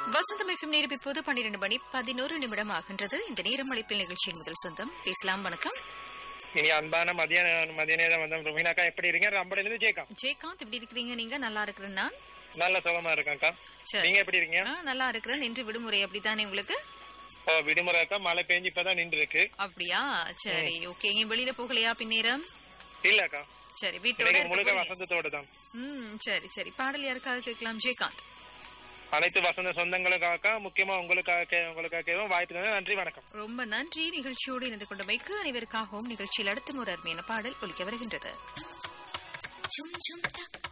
வசந்தம் FM நேரம் இப்போது பன்னிரண்டு மணி பதினோரு நிமிடம் ஆகின்றது இந்த நேரம் அழைப்பில் நிகழ்ச்சியின் முதல் சொந்தம் பேசலாம் வணக்கம் இனி அன்பான மதிய மதிய நேரம் வந்து ருமினாக்கா எப்படி இருக்கீங்க ரம்படையில இருந்து ஜெயகாம் ஜெயகாந்த் எப்படி இருக்கிறீங்க நீங்க நல்லா இருக்கிறேன் நான் நல்ல சுகமா இருக்கேன்க்கா சரி. நீங்க எப்படி இருக்கீங்க ஆ, நல்லா இருக்கிறேன் இன்று விடுமுறை அப்படித்தானே உங்களுக்கு ஓ விடுமுறை அக்கா மழை பெஞ்சு இப்பதான் நின்று இருக்கு அப்படியா சரி ஓகே எங்கேயும் வெளியில போகலையா பின்னேரம் இல்லக்கா சரி வீட்டோட இன்னைக்கு இருக்க முழுக்க போறீங்க. வசந்தத்தோட தான் ம் சரி சரி பாடல் யாருக்காக கேட்கலாம் ஜெயகாந்த் அனைத்து வசந்த சொந்தங்களுக்காக முக்கியமா உங்களுக்காக உங்களுக்காகவும் வாய்ப்பு நன்றி வணக்கம் ரொம்ப நன்றி நிகழ்ச்சியோடு இணைந்து கொண்டமைக்கு அனைவருக்காகவும் நிகழ்ச்சியில் அடுத்த ஒரு அருமையான பாடல் ஒலிக்க வருகின்றது झुम झुम तक